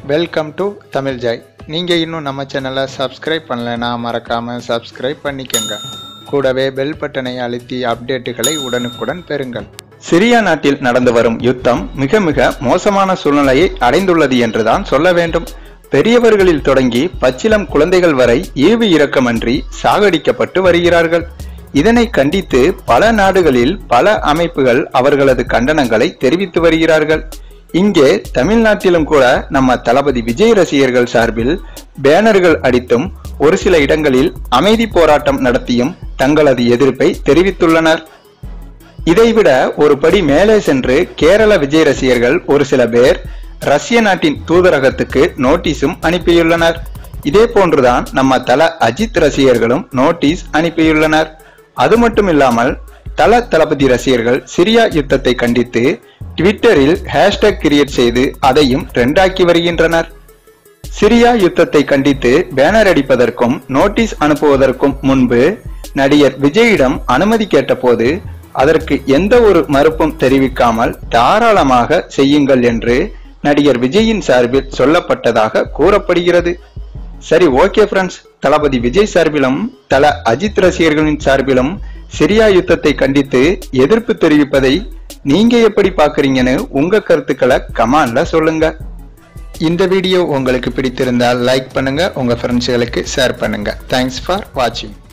welcome to Tamil Joy நீங்கள் இன்னும் நம்ம சேனலை சப்ஸ்கிரைப் பண்ணலைன்னா மறக்காமல் சப்ஸ்கிரைப் பண்ணிக்கோங்க கூடவே பெல் பட்டனை அழுத்தி அப்டேட்டுகளை உடனுக்குடன் பெறுங்கள் சிரியா நாட்டில் நடந்து வரும் யுத்தம் மிக மிக மோசமான சூழ்நிலையை அடைந்துள்ளது என்றுதான் சொல்ல வேண்டும் பெரியவர்களில் தொடங்கி பச்சிலம் குழந்தைகள் வரை ஈவு இரக்கமன்றி சாகடிக்கப்பட்டு வருகிறார்கள் இதனை கண்டித்து பல நாடுகளில் பல அமைப்புகள் அவர்களது கண்டனங்களை தெரிவித்து வருகிறார்கள் இங்கே தமிழ்நாட்டிலும் கூட நம்ம தளபதி விஜய் ரசிகர்கள் சார்பில் பேனர்கள் அடித்தும் ஒரு சில இடங்களில் அமைதி போராட்டம் நடத்தியும் தங்களது எதிர்ப்பை தெரிவித்துள்ளனர் இதைவிட ஒரு படி மேலே சென்று கேரள விஜய் ரசிகர்கள் ஒரு சில பேர் ரஷ்ய நாட்டின் தூதரகத்துக்கு நோட்டீஸும் அனுப்பியுள்ளனர் இதே போன்றுதான் நம்ம தல அஜித் ரசிகர்களும் நோட்டீஸ் அனுப்பியுள்ளனர் அது மட்டும் இல்லாமல் தல தளபதி ரசிகர்கள் சிரியா யுத்தத்தை கண்டித்து ட்விட்டரில் ஹேஷ்டேக் கிரியேட் செய்து அதையும் ட்ரெண்டாக்கி வருகின்றனர் சிரியா யுத்தத்தை கண்டித்து பேனர் அடிப்பதற்கும் நோட்டீஸ் அனுப்புவதற்கும் முன்பு நடிகர் விஜயிடம் அனுமதி கேட்டபோது அதற்கு எந்த ஒரு மறுப்பும் தெரிவிக்காமல் தாராளமாக செய்யுங்கள் என்று நடிகர் விஜயின் சார்பில் சொல்லப்பட்டதாக கூறப்படுகிறது சரி ஓகே ஃப்ரெண்ட்ஸ் தளபதி விஜய் சார்பிலும் தல அஜித் ரசிகர்களின் சார்பிலும் சிரியா யுத்தத்தை கண்டித்து எதிர்ப்பு தெரிவிப்பதை நீங்க எப்படி பாக்குறீங்கன்னு உங்க கருத்துக்களை கமெண்ட்ல சொல்லுங்க இந்த வீடியோ உங்களுக்கு பிடித்திருந்தால் லைக் பண்ணுங்க உங்க ஃப்ரெண்ட்ஸ்களுக்கு ஷேர் பண்ணுங்க தேங்க்ஸ் ஃபார் வாட்சிங்